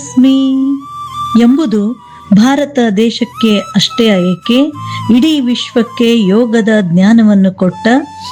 ಸ್ಮಿ ಎಂಬುದು ಭಾರತ ದೇಶಕ್ಕೆ ಅಷ್ಟೇ ಏಕೆ ಇಡೀ ವಿಶ್ವಕ್ಕೆ ಯೋಗದ ಜ್ಞಾನವನ್ನು ಕೊಟ್ಟ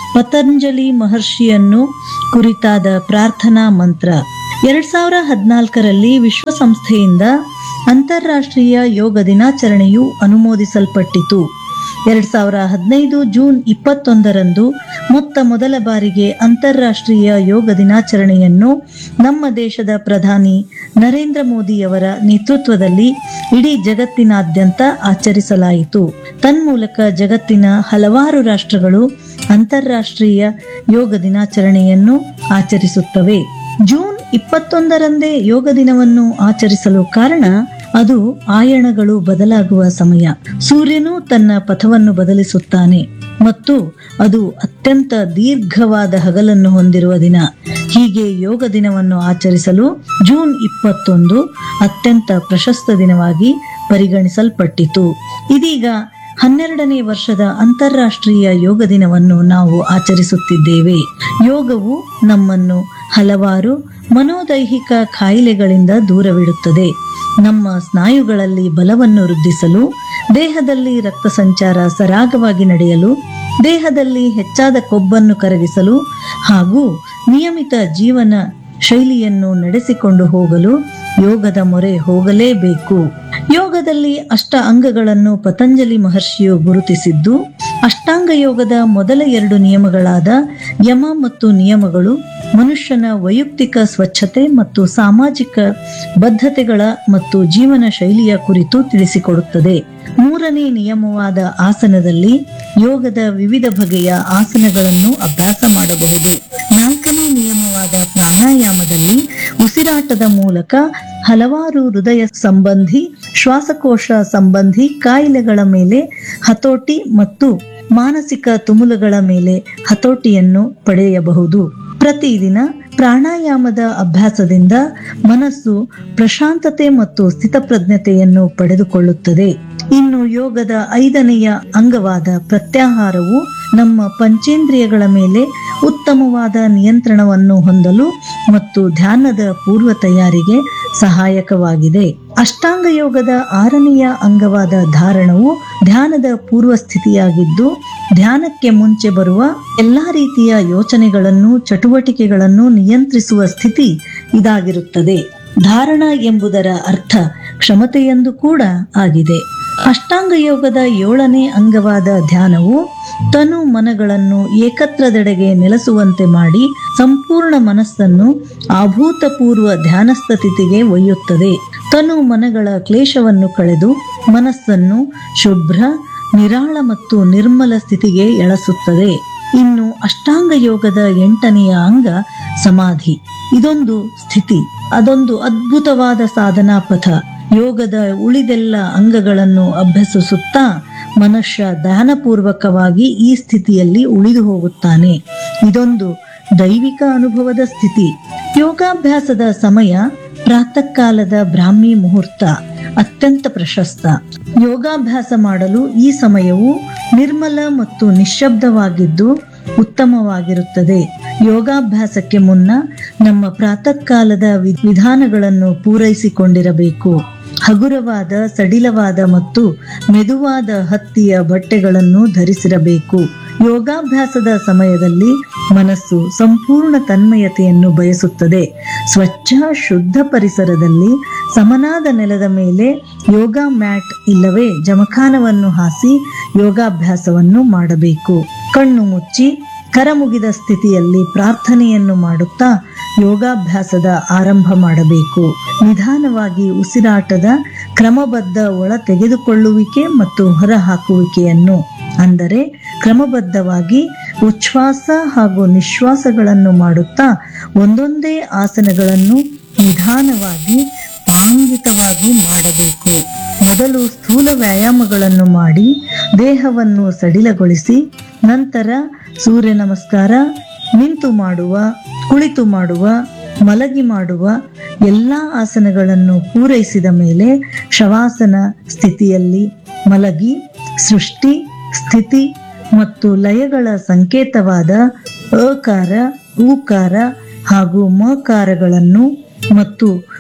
ಪತಂಜಲಿ ಮಹರ್ಷಿಯನ್ನು ಕುರಿತಾದ ಪ್ರಾರ್ಥನಾ ಮಂತ್ರ ಎರಡ್ ಸಾವಿರ ಹದಿನಾಲ್ಕರಲ್ಲಿ ವಿಶ್ವಸಂಸ್ಥೆಯಿಂದ ಅಂತಾರಾಷ್ಟ್ರೀಯ ಯೋಗ ದಿನಾಚರಣೆಯು ಅನುಮೋದಿಸಲ್ಪಟ್ಟಿತು ಎರಡ್ ಸಾವಿರ ಹದಿನೈದು ಜೂನ್ ಇಪ್ಪತ್ತೊಂದರಂದು ಮೊತ್ತ ಮೊದಲ ಬಾರಿಗೆ ಅಂತಾರಾಷ್ಟ್ರೀಯ ಯೋಗ ದಿನಾಚರಣೆಯನ್ನು ನಮ್ಮ ದೇಶದ ಪ್ರಧಾನಿ ನರೇಂದ್ರ ಮೋದಿಯವರ ನೇತೃತ್ವದಲ್ಲಿ ಇಡೀ ಜಗತ್ತಿನಾದ್ಯಂತ ಆಚರಿಸಲಾಯಿತು ತನ್ಮೂಲಕ ಜಗತ್ತಿನ ಹಲವಾರು ರಾಷ್ಟ್ರಗಳು ಅಂತಾರಾಷ್ಟ್ರೀಯ ಯೋಗ ದಿನಾಚರಣೆಯನ್ನು ಆಚರಿಸುತ್ತವೆ ಜೂನ್ ಇಪ್ಪತ್ತೊಂದರಂದೇ ಯೋಗ ದಿನವನ್ನು ಆಚರಿಸಲು ಕಾರಣ ಅದು ಆಯಣಗಳು ಬದಲಾಗುವ ಸಮಯ ಸೂರ್ಯನು ತನ್ನ ಪಥವನ್ನು ಬದಲಿಸುತ್ತಾನೆ ಮತ್ತು ಅದು ಅತ್ಯಂತ ದೀರ್ಘವಾದ ಹಗಲನ್ನು ಹೊಂದಿರುವ ದಿನ ಹೀಗೆ ಯೋಗ ದಿನವನ್ನು ಆಚರಿಸಲು ಜೂನ್ ಇಪ್ಪತ್ತೊಂದು ಅತ್ಯಂತ ಪ್ರಶಸ್ತ ದಿನವಾಗಿ ಪರಿಗಣಿಸಲ್ಪಟ್ಟಿತು ಇದೀಗ ಹನ್ನೆರಡನೇ ವರ್ಷದ ಅಂತಾರಾಷ್ಟ್ರೀಯ ಯೋಗ ದಿನವನ್ನು ನಾವು ಆಚರಿಸುತ್ತಿದ್ದೇವೆ ಯೋಗವು ನಮ್ಮನ್ನು ಹಲವಾರು ಮನೋದೈಹಿಕ ಕಾಯಿಲೆಗಳಿಂದ ದೂರವಿಡುತ್ತದೆ ನಮ್ಮ ಸ್ನಾಯುಗಳಲ್ಲಿ ಬಲವನ್ನು ವೃದ್ಧಿಸಲು ದೇಹದಲ್ಲಿ ರಕ್ತ ಸಂಚಾರ ಸರಾಗವಾಗಿ ನಡೆಯಲು ದೇಹದಲ್ಲಿ ಹೆಚ್ಚಾದ ಕೊಬ್ಬನ್ನು ಕರಗಿಸಲು ಹಾಗೂ ನಿಯಮಿತ ಜೀವನ ಶೈಲಿಯನ್ನು ನಡೆಸಿಕೊಂಡು ಹೋಗಲು ಯೋಗದ ಮೊರೆ ಹೋಗಲೇಬೇಕು ಯೋಗದಲ್ಲಿ ಅಷ್ಟ ಅಂಗಗಳನ್ನು ಪತಂಜಲಿ ಮಹರ್ಷಿಯು ಗುರುತಿಸಿದ್ದು ಅಷ್ಟಾಂಗ ಯೋಗದ ಮೊದಲ ಎರಡು ನಿಯಮಗಳಾದ ಯಮ ಮತ್ತು ನಿಯಮಗಳು ಮನುಷ್ಯನ ವೈಯಕ್ತಿಕ ಸ್ವಚ್ಛತೆ ಮತ್ತು ಸಾಮಾಜಿಕ ಬದ್ಧತೆಗಳ ಮತ್ತು ಜೀವನ ಶೈಲಿಯ ಕುರಿತು ತಿಳಿಸಿಕೊಡುತ್ತದೆ ಮೂರನೇ ನಿಯಮವಾದ ಆಸನದಲ್ಲಿ ಯೋಗದ ವಿವಿಧ ಬಗೆಯ ಆಸನಗಳನ್ನು ಅಭ್ಯಾಸ ಮಾಡಬಹುದು ನಾಲ್ಕನೇ ನಿಯಮವಾದ ಪ್ರಾಣಾಯಾಮದಲ್ಲಿ ಉಸಿರಾಟದ ಮೂಲಕ ಹಲವಾರು ಹೃದಯ ಸಂಬಂಧಿ ಶ್ವಾಸಕೋಶ ಸಂಬಂಧಿ ಕಾಯಿಲೆಗಳ ಮೇಲೆ ಹತೋಟಿ ಮತ್ತು ಮಾನಸಿಕ ತುಮುಲಗಳ ಮೇಲೆ ಹತೋಟಿಯನ್ನು ಪಡೆಯಬಹುದು ಪ್ರತಿದಿನ ಪ್ರಾಣಾಯಾಮದ ಅಭ್ಯಾಸದಿಂದ ಮನಸ್ಸು ಪ್ರಶಾಂತತೆ ಮತ್ತು ಸ್ಥಿತಪ್ರಜ್ಞತೆಯನ್ನು ಪಡೆದುಕೊಳ್ಳುತ್ತದೆ ಇನ್ನು ಯೋಗದ ಐದನೆಯ ಅಂಗವಾದ ಪ್ರತ್ಯಾಹಾರವು ನಮ್ಮ ಪಂಚೇಂದ್ರಿಯಗಳ ಮೇಲೆ ಉತ್ತಮವಾದ ನಿಯಂತ್ರಣವನ್ನು ಹೊಂದಲು ಮತ್ತು ಧ್ಯಾನದ ಪೂರ್ವ ತಯಾರಿಗೆ ಸಹಾಯಕವಾಗಿದೆ ಅಷ್ಟಾಂಗ ಯೋಗದ ಆರನೆಯ ಅಂಗವಾದ ಧಾರಣವು ಧ್ಯಾನದ ಪೂರ್ವ ಸ್ಥಿತಿಯಾಗಿದ್ದು ಧ್ಯಾನಕ್ಕೆ ಮುಂಚೆ ಬರುವ ಎಲ್ಲಾ ರೀತಿಯ ಯೋಚನೆಗಳನ್ನು ಚಟುವಟಿಕೆಗಳನ್ನು ನಿಯಂತ್ರಿಸುವ ಸ್ಥಿತಿ ಇದಾಗಿರುತ್ತದೆ ಧಾರಣ ಎಂಬುದರ ಅರ್ಥ ಕ್ಷಮತೆಯೆಂದು ಕೂಡ ಆಗಿದೆ ಅಷ್ಟಾಂಗ ಯೋಗದ ಏಳನೇ ಅಂಗವಾದ ಧ್ಯಾನವು ತನು ಮನಗಳನ್ನು ಏಕತ್ರದೆಡೆಗೆ ನೆಲೆಸುವಂತೆ ಮಾಡಿ ಸಂಪೂರ್ಣ ಮನಸ್ಸನ್ನು ಅಭೂತಪೂರ್ವ ಧ್ಯಾನಸ್ಥ ಸ್ಥಿತಿಗೆ ಒಯ್ಯುತ್ತದೆ ತನು ಮನಗಳ ಕ್ಲೇಶವನ್ನು ಕಳೆದು ಮನಸ್ಸನ್ನು ಶುಭ್ರ ನಿರಾಳ ಮತ್ತು ನಿರ್ಮಲ ಸ್ಥಿತಿಗೆ ಎಳಸುತ್ತದೆ ಇನ್ನು ಅಷ್ಟಾಂಗ ಯೋಗದ ಎಂಟನೆಯ ಅಂಗ ಸಮಾಧಿ ಇದೊಂದು ಸ್ಥಿತಿ ಅದೊಂದು ಅದ್ಭುತವಾದ ಸಾಧನಾ ಪಥ ಯೋಗದ ಉಳಿದೆಲ್ಲ ಅಂಗಗಳನ್ನು ಅಭ್ಯಸಿಸುತ್ತಾ ಮನುಷ್ಯ ಧ್ಯಾನಪೂರ್ವಕವಾಗಿ ಈ ಸ್ಥಿತಿಯಲ್ಲಿ ಉಳಿದು ಹೋಗುತ್ತಾನೆ ಇದೊಂದು ದೈವಿಕ ಅನುಭವದ ಸ್ಥಿತಿ ಯೋಗಾಭ್ಯಾಸದ ಸಮಯ ಪ್ರಾತಃ ಕಾಲದ ಬ್ರಾಹ್ಮಿ ಮುಹೂರ್ತ ಅತ್ಯಂತ ಪ್ರಶಸ್ತ ಯೋಗಾಭ್ಯಾಸ ಮಾಡಲು ಈ ಸಮಯವು ನಿರ್ಮಲ ಮತ್ತು ನಿಶ್ಶಬ್ದವಾಗಿದ್ದು ಉತ್ತಮವಾಗಿರುತ್ತದೆ ಯೋಗಾಭ್ಯಾಸಕ್ಕೆ ಮುನ್ನ ನಮ್ಮ ಪ್ರಾತಃ ಕಾಲದ ವಿ- ವಿಧಾನಗಳನ್ನು ಪೂರೈಸಿಕೊಂಡಿರಬೇಕು ಹಗುರವಾದ ಸಡಿಲವಾದ ಮತ್ತು ಮೆದುವಾದ ಹತ್ತಿಯ ಬಟ್ಟೆಗಳನ್ನು ಧರಿಸಿರಬೇಕು ಯೋಗಾಭ್ಯಾಸದ ಸಮಯದಲ್ಲಿ ಮನಸ್ಸು ಸಂಪೂರ್ಣ ತನ್ಮಯತೆಯನ್ನು ಬಯಸುತ್ತದೆ ಸ್ವಚ್ಛ ಶುದ್ಧ ಪರಿಸರದಲ್ಲಿ ಸಮನಾದ ನೆಲದ ಮೇಲೆ ಯೋಗ ಮ್ಯಾಟ್ ಇಲ್ಲವೇ ಜಮಖಾನವನ್ನು ಹಾಸಿ ಯೋಗಾಭ್ಯಾಸವನ್ನು ಮಾಡಬೇಕು ಕಣ್ಣು ಮುಚ್ಚಿ ಕರಮುಗಿದ ಸ್ಥಿತಿಯಲ್ಲಿ ಪ್ರಾರ್ಥನೆಯನ್ನು ಮಾಡುತ್ತಾ ಯೋಗಾಭ್ಯಾಸದ ಆರಂಭ ಮಾಡಬೇಕು ನಿಧಾನವಾಗಿ ಉಸಿರಾಟದ ಕ್ರಮಬದ್ಧ ಒಳ ತೆಗೆದುಕೊಳ್ಳುವಿಕೆ ಮತ್ತು ಹೊರಹಾಕುವಿಕೆಯನ್ನು ಅಂದರೆ ಕ್ರಮಬದ್ಧವಾಗಿ ಉಚ್ಛ್ವಾಸ ಹಾಗೂ ನಿಶ್ವಾಸಗಳನ್ನು ಮಾಡುತ್ತಾ ಒಂದೊಂದೇ ಆಸನಗಳನ್ನು ನಿಧಾನವಾಗಿ ಪಾಂಗಿತವಾಗಿ ಮಾಡಬೇಕು ಮೊದಲು ಸ್ಥೂಲ ವ್ಯಾಯಾಮಗಳನ್ನು ಮಾಡಿ ದೇಹವನ್ನು ಸಡಿಲಗೊಳಿಸಿ ನಂತರ ಸೂರ್ಯ ನಮಸ್ಕಾರ ನಿಂತು ಮಾಡುವ ಕುಳಿತು ಮಾಡುವ ಮಲಗಿ ಮಾಡುವ ಎಲ್ಲ ಆಸನಗಳನ್ನು ಪೂರೈಸಿದ ಮೇಲೆ ಶವಾಸನ ಸ್ಥಿತಿಯಲ್ಲಿ ಮಲಗಿ ಸೃಷ್ಟಿ ಸ್ಥಿತಿ ಮತ್ತು ಲಯಗಳ ಸಂಕೇತವಾದ ಅಕಾರ ಊಕಾರ ಹಾಗೂ ಮಕಾರಗಳನ್ನು ಮತ್ತು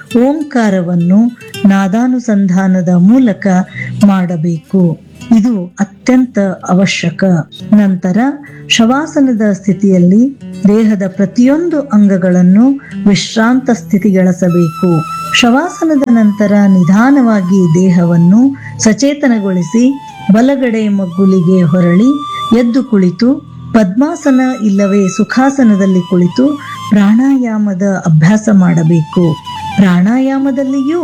ಓಂಕಾರವನ್ನು ನಾದಾನುಸಂಧಾನದ ಮೂಲಕ ಮಾಡಬೇಕು ಇದು ಅತ್ಯಂತ ಅವಶ್ಯಕ ನಂತರ ಶವಾಸನದ ಸ್ಥಿತಿಯಲ್ಲಿ ದೇಹದ ಪ್ರತಿಯೊಂದು ಅಂಗಗಳನ್ನು ವಿಶ್ರಾಂತ ಸ್ಥಿತಿಗೊಳಿಸಬೇಕು ಶವಾಸನದ ನಂತರ ನಿಧಾನವಾಗಿ ದೇಹವನ್ನು ಸಚೇತನಗೊಳಿಸಿ ಬಲಗಡೆ ಮಗ್ಗುಲಿಗೆ ಹೊರಳಿ ಎದ್ದು ಕುಳಿತು ಪದ್ಮಾಸನ ಇಲ್ಲವೇ ಸುಖಾಸನದಲ್ಲಿ ಕುಳಿತು ಪ್ರಾಣಾಯಾಮದ ಅಭ್ಯಾಸ ಮಾಡಬೇಕು ಪ್ರಾಣಾಯಾಮದಲ್ಲಿಯೂ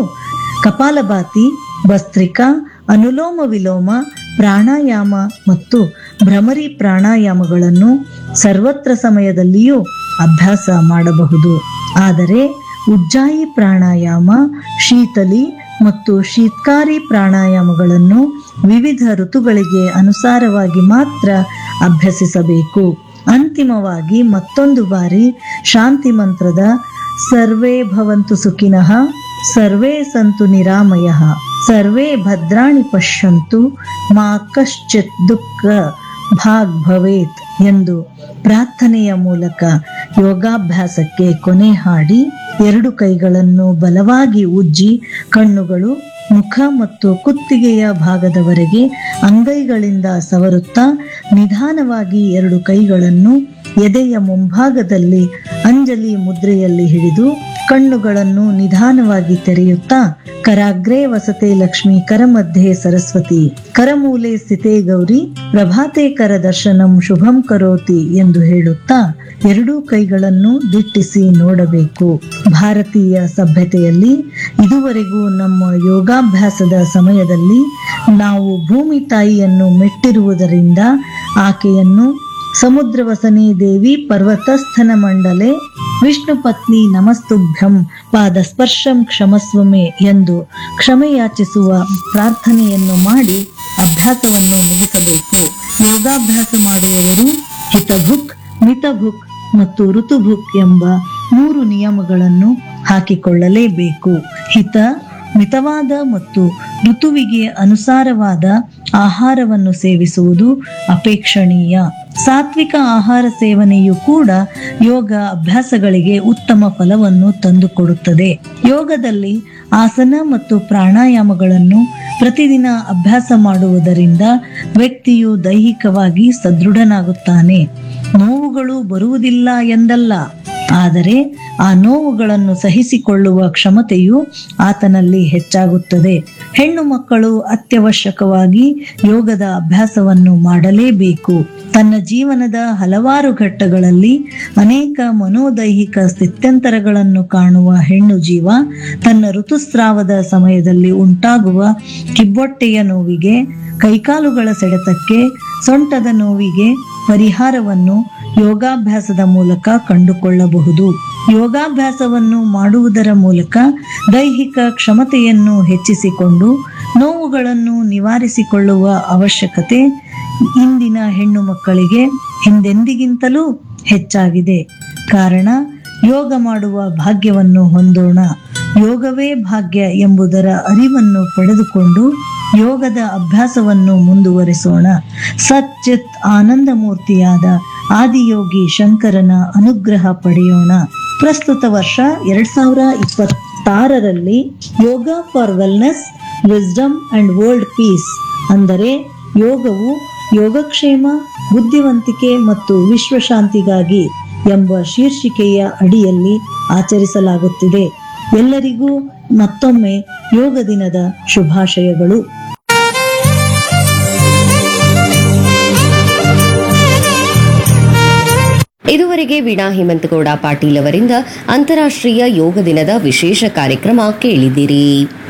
ಕಪಾಲಭಾತಿ ಭಸ್ತ್ರಿಕಾ ಅನುಲೋಮ ವಿಲೋಮ ಪ್ರಾಣಾಯಾಮ ಮತ್ತು ಭ್ರಮರಿ ಪ್ರಾಣಾಯಾಮಗಳನ್ನು ಸರ್ವತ್ರ ಸಮಯದಲ್ಲಿಯೂ ಅಭ್ಯಾಸ ಮಾಡಬಹುದು ಆದರೆ ಉಜ್ಜಾಯಿ ಪ್ರಾಣಾಯಾಮ ಶೀತಲಿ ಮತ್ತು ಶೀತ್ಕಾರಿ ಪ್ರಾಣಾಯಾಮಗಳನ್ನು ವಿವಿಧ ಋತುಗಳಿಗೆ ಅನುಸಾರವಾಗಿ ಮಾತ್ರ ಅಭ್ಯಸಿಸಬೇಕು ಅಂತಿಮವಾಗಿ ಮತ್ತೊಂದು ಬಾರಿ ಶಾಂತಿ ಮಂತ್ರದ ಸರ್ವೇ ಭವಂತು ಸುಖಿನಃ ಸರ್ವೇ ಸಂತು ನಿರಾಮಯಃ ಸರ್ವೇ ಭದ್ರಾಣಿ ಪಶ್ಯಂತು ಮಾ ಕಶ್ಚಿತ್ ದುಃಖ ಭಾಗ್ ಭವೇತ್ ಎಂದು ಪ್ರಾರ್ಥನೆಯ ಮೂಲಕ ಯೋಗಾಭ್ಯಾಸಕ್ಕೆ ಕೊನೆ ಹಾಡಿ ಎರಡು ಕೈಗಳನ್ನು ಬಲವಾಗಿ ಉಜ್ಜಿ ಕಣ್ಣುಗಳು ಮುಖ ಮತ್ತು ಕುತ್ತಿಗೆಯ ಭಾಗದವರೆಗೆ ಅಂಗೈಗಳಿಂದ ಸವರುತ್ತಾ ನಿಧಾನವಾಗಿ ಎರಡು ಕೈಗಳನ್ನು ಎದೆಯ ಮುಂಭಾಗದಲ್ಲಿ ಅಂಜಲಿ ಮುದ್ರೆಯಲ್ಲಿ ಹಿಡಿದು ಕಣ್ಣುಗಳನ್ನು ನಿಧಾನವಾಗಿ ತೆರೆಯುತ್ತಾ ಕರಾಗ್ರೇ ವಸತೆ ಲಕ್ಷ್ಮಿ ಕರಮಧ್ಯೆ ಸರಸ್ವತಿ ಕರಮೂಲೆ ಸ್ಥಿತೇ ಗೌರಿ ಪ್ರಭಾತೆ ಕರ ದರ್ಶನಂ ಶುಭಂ ಕರೋತಿ ಎಂದು ಹೇಳುತ್ತಾ ಎರಡೂ ಕೈಗಳನ್ನು ದಿಟ್ಟಿಸಿ ನೋಡಬೇಕು ಭಾರತೀಯ ಸಭ್ಯತೆಯಲ್ಲಿ ಇದುವರೆಗೂ ನಮ್ಮ ಯೋಗಾಭ್ಯಾಸದ ಸಮಯದಲ್ಲಿ ನಾವು ಭೂಮಿ ತಾಯಿಯನ್ನು ಮೆಟ್ಟಿರುವುದರಿಂದ ಆಕೆಯನ್ನು ಸಮುದ್ರವಸನೆ ದೇವಿ ಪರ್ವತಸ್ಥನ ಮಂಡಲೆ ವಿಷ್ಣು ಪತ್ನಿ ನಮಸ್ತುಭ್ಯಂ ಪಾದ ಸ್ಪರ್ಶಂ ಕ್ಷಮಸ್ವಮೆ ಎಂದು ಕ್ಷಮೆಯಾಚಿಸುವ ಪ್ರಾರ್ಥನೆಯನ್ನು ಮಾಡಿ ಅಭ್ಯಾಸವನ್ನು ಮುಗಿಸಬೇಕು ಯೋಗಾಭ್ಯಾಸ ಮಾಡುವವರು ಹಿತಭುಕ್ ಮಿತಭುಕ್ ಮತ್ತು ಋತುಭುಕ್ ಎಂಬ ಮೂರು ನಿಯಮಗಳನ್ನು ಹಾಕಿಕೊಳ್ಳಲೇಬೇಕು ಹಿತ ಮಿತವಾದ ಮತ್ತು ಋತುವಿಗೆ ಅನುಸಾರವಾದ ಆಹಾರವನ್ನು ಸೇವಿಸುವುದು ಅಪೇಕ್ಷಣೀಯ ಸಾತ್ವಿಕ ಆಹಾರ ಸೇವನೆಯು ಕೂಡ ಯೋಗ ಅಭ್ಯಾಸಗಳಿಗೆ ಉತ್ತಮ ಫಲವನ್ನು ತಂದುಕೊಡುತ್ತದೆ ಯೋಗದಲ್ಲಿ ಆಸನ ಮತ್ತು ಪ್ರಾಣಾಯಾಮಗಳನ್ನು ಪ್ರತಿದಿನ ಅಭ್ಯಾಸ ಮಾಡುವುದರಿಂದ ವ್ಯಕ್ತಿಯು ದೈಹಿಕವಾಗಿ ಸದೃಢನಾಗುತ್ತಾನೆ ನೋವುಗಳು ಬರುವುದಿಲ್ಲ ಎಂದಲ್ಲ ಆದರೆ ಆ ನೋವುಗಳನ್ನು ಸಹಿಸಿಕೊಳ್ಳುವ ಕ್ಷಮತೆಯು ಆತನಲ್ಲಿ ಹೆಚ್ಚಾಗುತ್ತದೆ ಹೆಣ್ಣು ಮಕ್ಕಳು ಅತ್ಯವಶ್ಯಕವಾಗಿ ಯೋಗದ ಅಭ್ಯಾಸವನ್ನು ಮಾಡಲೇಬೇಕು ತನ್ನ ಜೀವನದ ಹಲವಾರು ಘಟ್ಟಗಳಲ್ಲಿ ಅನೇಕ ಮನೋದೈಹಿಕ ಸ್ಥಿತ್ಯಂತರಗಳನ್ನು ಕಾಣುವ ಹೆಣ್ಣು ಜೀವ ತನ್ನ ಋತುಸ್ರಾವದ ಸಮಯದಲ್ಲಿ ಉಂಟಾಗುವ ಕಿಬ್ಬೊಟ್ಟೆಯ ನೋವಿಗೆ ಕೈಕಾಲುಗಳ ಸೆಳೆತಕ್ಕೆ ಸೊಂಟದ ನೋವಿಗೆ ಪರಿಹಾರವನ್ನು ಯೋಗಾಭ್ಯಾಸದ ಮೂಲಕ ಕಂಡುಕೊಳ್ಳಬಹುದು ಯೋಗಾಭ್ಯಾಸವನ್ನು ಮಾಡುವುದರ ಮೂಲಕ ದೈಹಿಕ ಕ್ಷಮತೆಯನ್ನು ಹೆಚ್ಚಿಸಿಕೊಂಡು ನೋವುಗಳನ್ನು ನಿವಾರಿಸಿಕೊಳ್ಳುವ ಅವಶ್ಯಕತೆ ಇಂದಿನ ಹೆಣ್ಣು ಮಕ್ಕಳಿಗೆ ಹಿಂದೆಂದಿಗಿಂತಲೂ ಹೆಚ್ಚಾಗಿದೆ ಕಾರಣ ಯೋಗ ಮಾಡುವ ಭಾಗ್ಯವನ್ನು ಹೊಂದೋಣ ಯೋಗವೇ ಭಾಗ್ಯ ಎಂಬುದರ ಅರಿವನ್ನು ಪಡೆದುಕೊಂಡು ಯೋಗದ ಅಭ್ಯಾಸವನ್ನು ಮುಂದುವರಿಸೋಣ ಸಚ್ಚಿತ್ ಆನಂದ ಮೂರ್ತಿಯಾದ ಆದಿಯೋಗಿ ಶಂಕರನ ಅನುಗ್ರಹ ಪಡೆಯೋಣ ಪ್ರಸ್ತುತ ವರ್ಷ ಎರಡ್ ಸಾವಿರ ಇಪ್ಪತ್ತಾರರಲ್ಲಿ yoga for wellness wisdom and world peace ಅಂದರೆ ಯೋಗವು ಯೋಗಕ್ಷೇಮ ಬುದ್ಧಿವಂತಿಕೆ ಮತ್ತು ವಿಶ್ವಶಾಂತಿಗಾಗಿ ಎಂಬ ಶೀರ್ಷಿಕೆಯ ಅಡಿಯಲ್ಲಿ ಆಚರಿಸಲಾಗುತ್ತಿದೆ ಎಲ್ಲರಿಗೂ ಮತ್ತೊಮ್ಮೆ ಯೋಗ ದಿನದ ಶುಭಾಶಯಗಳು ಇದುವರೆಗೆ ವೀಣಾ ಹೇಮಂತಗೌಡ ಪಾಟೀಲ್ ಅವರಿಂದ ಅಂತಾರಾಷ್ಟ್ರೀಯ ಯೋಗ ದಿನದ ವಿಶೇಷ ಕಾರ್ಯಕ್ರಮ ಕೇಳಿದಿರಿ